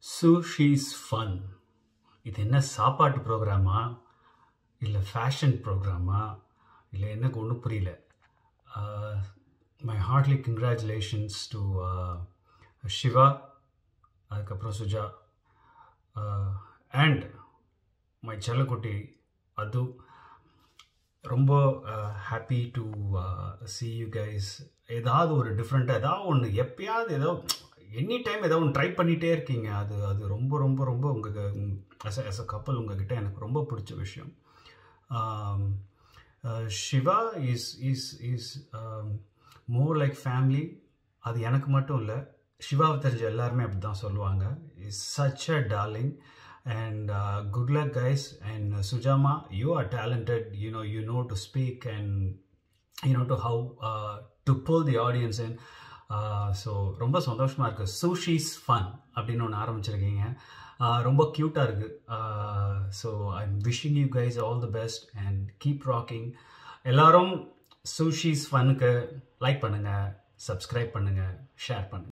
சுஷீஸ் fun இது என்ன சாப்பாட்டு ப்ரோக்ராமா இல்லை ஃபேஷன் ப்ரோக்ராமா இல்லை எனக்கு ஒன்றும் புரியல my heartly congratulations to Siva அதுக்கப்புறம் சுஜா அண்ட் மை செல்லக்குட்டி அது ரொம்ப happy to see you guys ஏதாவது ஒரு டிஃப்ரெண்ட்டாக ஏதாவது ஒன்று எப்பயாவது ஏதோ எனி டைம் ஏதோ ஒன்று ட்ரை பண்ணிகிட்டே இருக்கீங்க அது அது ரொம்ப ரொம்ப ரொம்ப உங்கள் அஸ் அஸ் அ கப்பல் உங்ககிட்ட எனக்கு ரொம்ப பிடிச்ச விஷயம் Siva is is is more like family அது எனக்கு மட்டும் இல்லை சிவாவை தெரிஞ்ச எல்லாருமே அப்படி தான் சொல்லுவாங்க is such a darling and uh, good luck guys and uh, sujama you are talented you know you know to speak and you know to how uh, to pull the audience in so ரொம்ப சந்தோஷமாக இருக்குது சூஷிஸ் fun அப்படின்னு ஒன்று ஆரம்பிச்சிருக்கீங்க ரொம்ப க்யூட்டாக இருக்குது so I am wishing you guys all the best and keep rocking எல்லாரும் சூஷிஸ் ஃபனுக்கு லைக் பண்ணுங்கள் சப்ஸ்கிரைப் பண்ணுங்கள் ஷேர் பண்ணுங்கள்